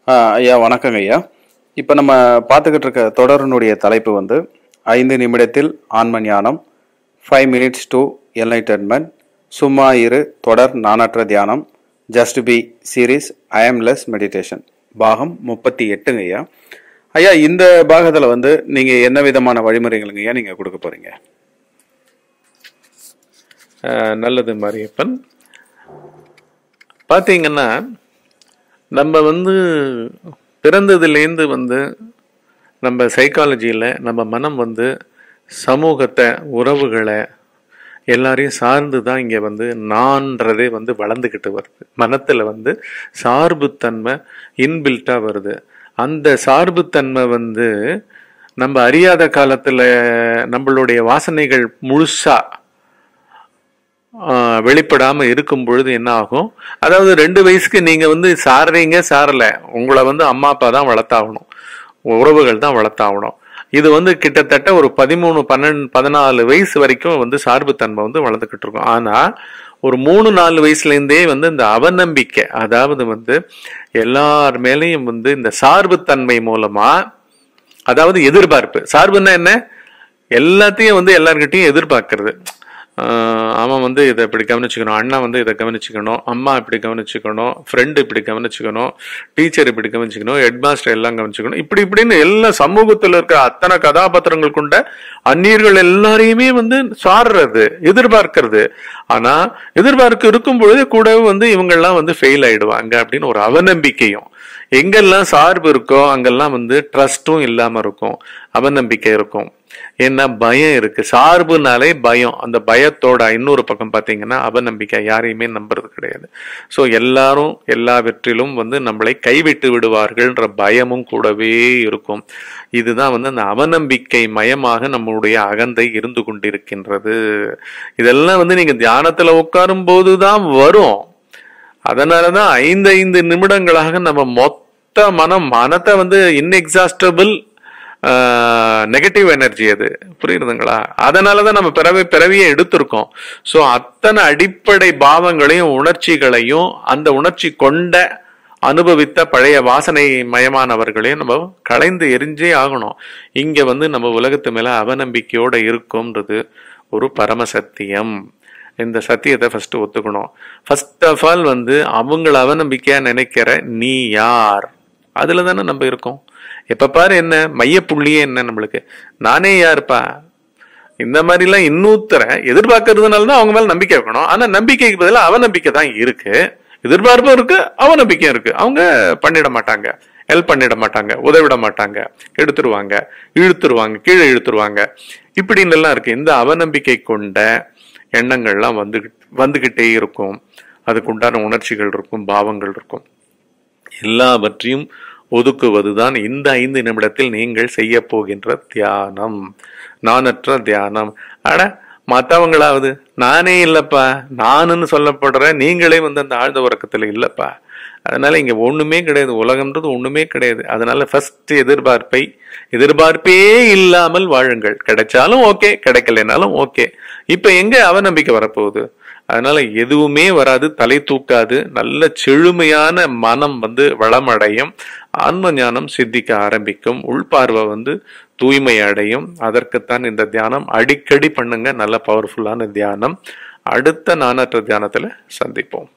ஆ, ஐயா வணக்கங்க ஐயா இப்போ நம்ம பார்த்துக்கிட்டு இருக்க தொடரினுடைய தலைப்பு வந்து ஐந்து நிமிடத்தில் ஆன்ம ஞானம் ஃபைவ் மினிட்ஸ் டு என்லைட்டன்மெண்ட் சும்மா இரு தொடர் நானற்ற தியானம் just be series aimless meditation பாகம் முப்பத்தி எட்டுங்க ஐயா ஐயா இந்த பாகத்தில் வந்து நீங்கள் என்ன விதமான வழிமுறைகளுங்க ஐயா நீங்கள் கொடுக்க போகிறீங்க அஹ், நல்லது மாரியப்பன் பார்த்தீங்கன்னா நம்ம வந்து பிறந்ததுலேருந்து வந்து நம்ம சைக்காலஜியில் நம்ம மனம் வந்து சமூகத்தை உறவுகளை எல்லாரையும் சார்ந்து தான் இங்கே வந்து நான்றதே வந்து வளர்ந்துக்கிட்டு வருது மனத்தில் வந்து சார்புத்தன்மை இன்பில்ட்டாக வருது அந்த சார்புத்தன்மை வந்து நம்ம அறியாத காலத்தில் நம்மளுடைய வாசனைகள் முழுசா ஆஹ் வெளிப்படாம இருக்கும் பொழுது என்ன ஆகும் அதாவது ரெண்டு வயசுக்கு நீங்க வந்து சாடுறீங்க சாரல உங்களை வந்து அம்மா அப்பா தான் வளர்த்தாகணும் உறவுகள் தான் வளர்த்தாகணும் இது வந்து கிட்டத்தட்ட ஒரு பதிமூணு பன்னெண்டு பதினாலு வயசு வரைக்கும் வந்து சார்புத்தன்மை வந்து வளர்ந்துக்கிட்டு இருக்கும் ஆனா ஒரு மூணு நாலு வயசுல இருந்தே வந்து இந்த அவநம்பிக்கை அதாவது வந்து எல்லார் மேலேயும் வந்து இந்த சார்புத்தன்மை மூலமா அதாவது எதிர்பார்ப்பு சார்புன்னா என்ன எல்லாத்தையும் வந்து எல்லார்கிட்டையும் எதிர்பார்க்கறது ஆஹ் அவன் வந்து இதை இப்படி கவனிச்சுக்கணும் அண்ணா வந்து இதை கவனிச்சுக்கணும் அம்மா இப்படி கவனிச்சுக்கணும் ஃப்ரெண்டு இப்படி கவனிச்சுக்கணும் டீச்சர் இப்படி கவனிச்சுக்கணும் ஹெட் மாஸ்டர் எல்லாம் கவனிச்சுக்கணும் இப்படி இப்படின்னு எல்லா சமூகத்தில் இருக்க அத்தனை கதாபாத்திரங்கள் கொண்ட அந்நியர்கள் எல்லாரையுமே வந்து சாடுறது எதிர்பார்க்கிறது ஆனா எதிர்பார்க்க இருக்கும் பொழுது கூடவே வந்து இவங்கெல்லாம் வந்து ஃபெயில் ஆயிடுவாங்க அப்படின்னு ஒரு அவநம்பிக்கையும் எங்கெல்லாம் சார்பு இருக்கோ அங்கெல்லாம் வந்து ட்ரஸ்டும் இல்லாம இருக்கும் அவநம்பிக்கை இருக்கும் ஏன்னா பயம் இருக்கு சார்புனாலே பயம் அந்த பயத்தோட இன்னொரு பக்கம் பார்த்தீங்கன்னா அவநம்பிக்கை யாரையுமே நம்புறது கிடையாது ஸோ எல்லாரும் எல்லாவற்றிலும் வந்து நம்மளை கைவிட்டு விடுவார்கள்ன்ற பயமும் கூடவே இருக்கும் இதுதான் வந்து அந்த அவநம்பிக்கை மயமாக நம்மளுடைய அகந்தை இருந்து கொண்டிருக்கின்றது இதெல்லாம் வந்து நீங்க தியானத்துல உட்காரும் போதுதான் வரும் அதனாலதான் ஐந்து ஐந்து நிமிடங்களாக நம்ம மொத்த மனம் மனத்தை வந்து இன்எக்ஸாஸ்டபிள் நெகட்டிவ் எனர்ஜி அது புரியுதுங்களா அதனாலதான் நம்ம பிறவி பிறவியை எடுத்திருக்கோம் ஸோ அத்தனை அடிப்படை பாவங்களையும் உணர்ச்சிகளையும் அந்த உணர்ச்சி கொண்ட அனுபவித்த பழைய வாசனை மயமானவர்களையும் நம்ம களைந்து எரிஞ்சே ஆகணும் இங்க வந்து நம்ம உலகத்து மேல அவநம்பிக்கையோட இருக்கும்ன்றது ஒரு பரம சத்தியம் இந்த சத்தியத்தை ஃபர்ஸ்ட் ஒத்துக்கணும் ஃபர்ஸ்ட் ஆஃப் ஆல் வந்து அவங்கள அவநம்பிக்கையா நினைக்கிற நீ யார் அதுல தானே நம்ம இருக்கோம் எப்ப பாரு என்ன மையப்புள்ளியே என்ன நம்மளுக்கு நானே யாருப்பா இந்த மாதிரிலாம் இன்னொருத்தர எதிர்பார்க்கறதுனால தான் அவங்க மேல நம்பிக்கை இருக்கணும் ஆனா நம்பிக்கைக்கு பதிலாக அவநம்பிக்கை தான் இருக்கு எதிர்பார்ப்பும் இருக்கு அவநம்பிக்கையும் இருக்கு அவங்க பண்ணிட மாட்டாங்க ஹெல்ப் பண்ணிட மாட்டாங்க உதவிட மாட்டாங்க எடுத்துருவாங்க இழுத்துருவாங்க கீழே இழுத்துருவாங்க இப்படின்னு எல்லாம் இருக்கு இந்த அவநம்பிக்கை கொண்ட எண்ணங்கள்லாம் வந்து வந்துகிட்டே இருக்கும் அதுக்கு உண்டான உணர்ச்சிகள் இருக்கும் பாவங்கள் இருக்கும் எல்லாவற்றையும் ஒதுக்குவதுதான் இந்த ஐந்து நிமிடத்தில் நீங்கள் செய்ய போகின்ற தியானம் நானற்ற தியானம் அட மற்றவங்களாவது நானே இல்லப்பா நானுன்னு சொல்லப்படுற நீங்களே வந்து அந்த ஆழ்ந்த உறக்கத்துல இல்லப்பா அதனால இங்க ஒண்ணுமே கிடையாது உலகம்ன்றது ஒண்ணுமே கிடையாது அதனால ஃபர்ஸ்ட் எதிர்பார்ப்பை எதிர்பார்ப்பே இல்லாமல் வாழுங்கள் கிடைச்சாலும் ஓகே கிடைக்கலைனாலும் ஓகே இப்ப எங்க அவநம்பிக்கை வரப்போகுது அதனால எதுவுமே வராது தலை தூக்காது நல்ல செழுமையான மனம் வந்து வளமடையும் ஆன்ம ஞானம் சித்திக்க ஆரம்பிக்கும் உள்பார்வை வந்து தூய்மை அடையும் அதற்குத்தான் இந்த தியானம் அடிக்கடி பண்ணுங்க நல்ல பவர்ஃபுல்லான தியானம் அடுத்த நானற்ற தியானத்துல சந்திப்போம்